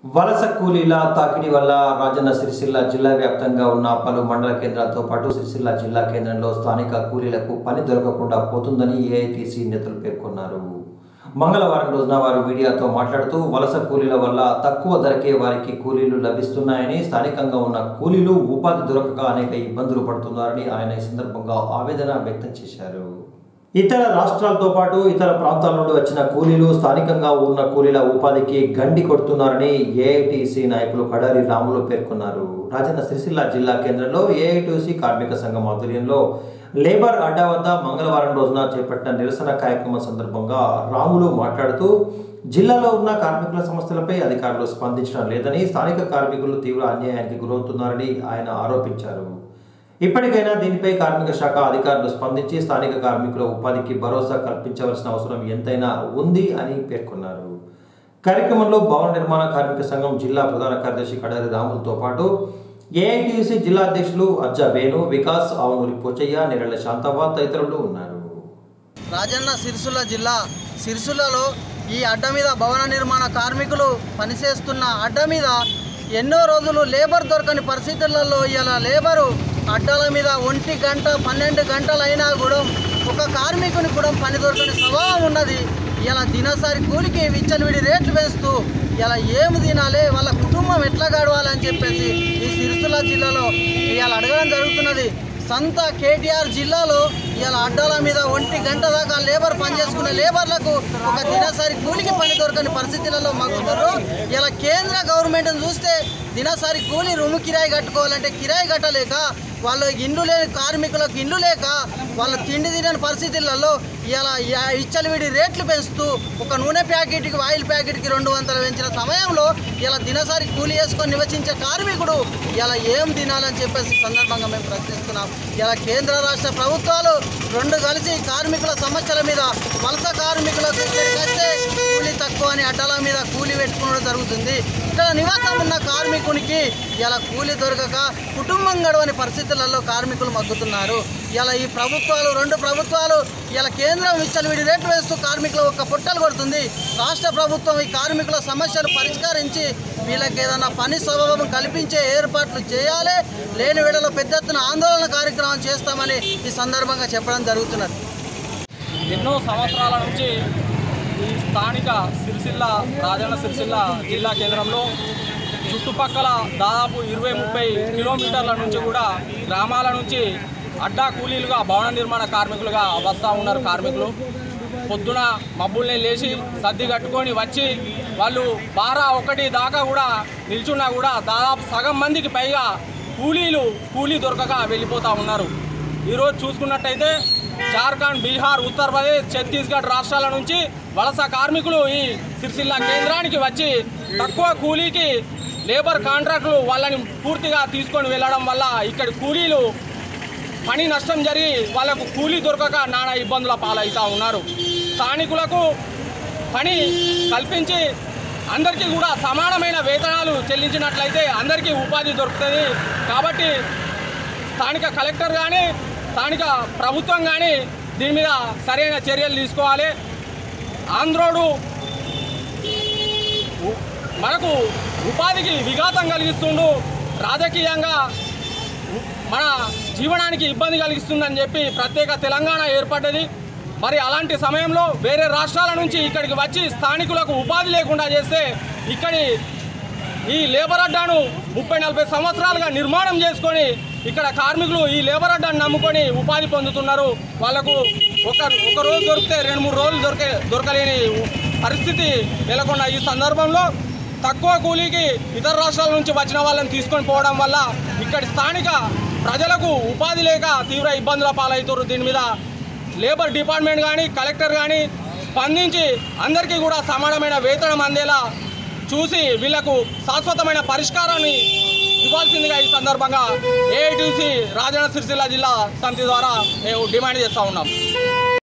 వలస కూలీల తాకిడి వల్ల రాజన్న సిరిసిల్ల జిల్లా వ్యాప్తంగా ఉన్న పలు మండల కేంద్రాలతో పాటు సిరిసిల్ల జిల్లా కేంద్రంలో స్థానిక కూలీలకు పని దొరకకుండా పోతుందని ఏఐటీసీ నేతలు పేర్కొన్నారు మంగళవారం రోజున వారు మీడియాతో మాట్లాడుతూ వలస కూలీల వల్ల తక్కువ ధరకే వారికి కూలీలు లభిస్తున్నాయని స్థానికంగా ఉన్న కూలీలు ఉపాధి దొరకక అనేక ఇబ్బందులు పడుతున్నారని ఆయన ఈ సందర్భంగా ఆవేదన వ్యక్తం చేశారు ఇతర రాష్ట్రాలతో పాటు ఇతర ప్రాంతాల నుండి వచ్చిన కూలీలు స్థానికంగా ఉన్న కూలీల ఉపాధికి గండి కొడుతున్నారని ఏఐటీసీ నాయకులు కడారి రాములు పేర్కొన్నారు రాజన్న సిరిసిల్ల జిల్లా కేంద్రంలో ఏఐటీసీ కార్మిక సంఘం ఆధ్వర్యంలో లేబర్ అడ్డా వద్ద మంగళవారం రోజున చేపట్టిన నిరసన కార్యక్రమం సందర్భంగా రాములు మాట్లాడుతూ జిల్లాలో ఉన్న కార్మికుల సమస్యలపై అధికారులు స్పందించడం లేదని స్థానిక కార్మికులు తీవ్ర అన్యాయానికి గురవుతున్నారని ఆయన ఆరోపించారు ఇప్పటికైనా దీనిపై కార్మిక శాఖ అధికారులు స్పందించి స్థానిక కార్మికుల ఉపాధికి భరోసా కల్పించవలసిన అవసరం ఎంతైనా ఉంది అని పేర్కొన్నారు కార్యక్రమంలో భవన నిర్మాణ కార్మిక సంఘం జిల్లా ప్రధాన కార్యదర్శి కడారి రాములతో పాటు ఏఐటీయూసీ జిల్లా అధ్యక్షులు అజ్జా వేణు వికాస్ ఆవునూరి పోచయ్య నిరళ్ళ శాంతవ్వ తదితరులు ఉన్నారు రాజన్న సిరిసిల్ల జిల్లా సిరిసిల్లలో ఈ అడ్డ మీద భవన నిర్మాణ కార్మికులు పనిచేస్తున్న అడ్డ మీద ఎన్నో రోజులు లేబర్ దొరకని పరిస్థితులలో ఇలా లేబరు అడ్డాల మీద ఒంటి గంట పన్నెండు గంటలు అయినా కూడా ఒక కార్మికుని కూడా పని దొరకని స్వభావం ఉన్నది ఇలా దినసరి కూలికి విచ్చలవిడి రేట్లు వేస్తూ ఇలా ఏమి తినాలి వాళ్ళ కుటుంబం ఎట్లా గడవాలని చెప్పేసి ఈ సిరిసిల్ల జిల్లాలో ఇవాళ అడగడం జరుగుతున్నది సంత కేటీఆర్ జిల్లాలో ఇలా అడ్డాల మీద ఒంటి గంట దాకా లేబర్ పనిచేసుకునే లేబర్లకు ఒక దినసరి కూలికి పని దొరకని పరిస్థితులలో మాకున్నారు ఇలా కేంద్ర గవర్నమెంట్ని చూస్తే దినసరి కూలి రూము కిరాయి కట్టుకోవాలంటే కిరాయి కట్టలేక వాళ్ళు ఇండ్లు లేని కార్మికులకు ఇండ్లు లేక వాళ్ళ తిండి తినని పరిస్థితులలో ఇలా ఇచ్చలవిడి రేట్లు పెంచుతూ ఒక నూనె ప్యాకెట్కి ఆయిల్ ప్యాకెట్కి రెండు వందలు పెంచిన సమయంలో ఇలా దినసరి కూలి వేసుకొని నివసించే కార్మికుడు ఇలా ఏం తినాలని చెప్పేసి ఈ సందర్భంగా మేము ప్రశ్నిస్తున్నాం ఇలా కేంద్ర రాష్ట్ర ప్రభుత్వాలు రెండు కలిసి కార్మికుల సమస్యల మీద వలస కార్మికులకు ఇక్కడికి వస్తే కూలీ తక్కువ అని అడ్డాల మీద కూలీ పెట్టుకోవడం జరుగుతుంది ఇక్కడ నివాసం ఉన్న కార్మికునికి ఇలా కూలీ దొరకక కుటుంబం గడవని పరిస్థితులలో కార్మికులు మగ్గుతున్నారు ఇలా ఈ ప్రభుత్వాలు రెండు ప్రభుత్వాలు ఇలా కేంద్రం విచ్చలవిడి రేట్లు వేస్తూ కార్మికులు ఒక పుట్టలు కొడుతుంది రాష్ట్ర ప్రభుత్వం ఈ కార్మికుల సమస్యలు పరిష్కరించి వీళ్ళకి ఏదైనా పని స్వభావం కల్పించే ఏర్పాట్లు చేయాలి లేని వేళలో పెద్ద ఎత్తున ఆందోళన కార్యక్రమం చేస్తామని ఈ సందర్భంగా చెప్పడం జరుగుతున్నది ఎన్నో సంవత్సరాల నుంచి ఈ స్థానిక సిరిసిల్ల రాజన్న సిరిసిల్ల జిల్లా కేంద్రంలో చుట్టుపక్కల దాదాపు ఇరవై ముప్పై కిలోమీటర్ల నుంచి కూడా గ్రామాల నుంచి అడ్డా కూలీలుగా భవన నిర్మాణ కార్మికులుగా వస్తూ ఉన్నారు కార్మికులు పొద్దున మబ్బుల్ని లేచి సర్ది కట్టుకొని వచ్చి వాళ్ళు బారా ఒకటి దాకా కూడా నిల్చున్నా కూడా దాదాపు సగం మందికి పైగా కూలీలు కూలీ దొరకక వెళ్ళిపోతూ ఉన్నారు ఈరోజు చూసుకున్నట్టయితే జార్ఖండ్ బీహార్ ఉత్తరప్రదేశ్ ఛత్తీస్గఢ్ రాష్ట్రాల నుంచి వలస కార్మికులు ఈ సిరిసిల్ల కేంద్రానికి వచ్చి తక్కువ కూలీకి లేబర్ కాంట్రాక్టులు వాళ్ళని పూర్తిగా తీసుకొని వెళ్ళడం వల్ల ఇక్కడి కూలీలు పని నష్టం జరిగి వాళ్ళకు కూలీ దొరకక నానా ఇబ్బందుల పాలవుతూ ఉన్నారు స్థానికులకు పని కల్పించి అందరికీ కూడా సమానమైన వేతనాలు చెల్లించినట్లయితే అందరికీ ఉపాధి దొరుకుతుంది కాబట్టి స్థానిక కలెక్టర్ కానీ స్థానిక ప్రభుత్వం కానీ దీని మీద సరైన చర్యలు తీసుకోవాలి ఆంధ్రోడు ఉ- మనకు ఉపాధికి విఘాతం కలిగిస్తుండు రాజకీయంగా ఉ- మన జీవనానికి ఇబ్బంది కలిగిస్తుందని చెప్పి ప్రత్యేక తెలంగాణ ఏర్పడ్డది మరి అలాంటి సమయంలో వేరే రాష్ట్రాల నుంచి ఇక్కడికి వచ్చి స్థానికులకు ఉపాధి లేకుండా చేస్తే ఇక్కడి ఈ లేబర్ అడ్డాను ముప్పై నలభై సంవత్సరాలుగా నిర్మాణం చేసుకొని ఇక్కడ కార్మికులు ఈ లేబర్ అడ్డాను నమ్ముకొని ఉపాధి పొందుతున్నారు వాళ్ళకు ఒక ఒక రోజు దొరికితే రెండు మూడు రోజులు దొరికే దొరకలేని పరిస్థితి నెలకొన్న ఈ సందర్భంలో తక్కువ కూలీకి ఇతర రాష్ట్రాల నుంచి వచ్చిన వాళ్ళని తీసుకొని పోవడం వల్ల ఇక్కడి స్థానిక ప్రజలకు ఉపాధి లేక తీవ్ర ఇబ్బందుల పాలవుతారు దీని మీద లేబర్ డిపార్ట్మెంట్ కానీ కలెక్టర్ కానీ స్పందించి అందరికీ కూడా సమానమైన వేతనం అందేలా చూసి వీళ్లకు శాశ్వతమైన పరిష్కారాన్ని ఇవ్వాల్సిందిగా ఈ సందర్భంగా ఏఐటీసీ రాజన్న సిరిసిల్ల జిల్లా సమితి ద్వారా మేము డిమాండ్ చేస్తూ ఉన్నాం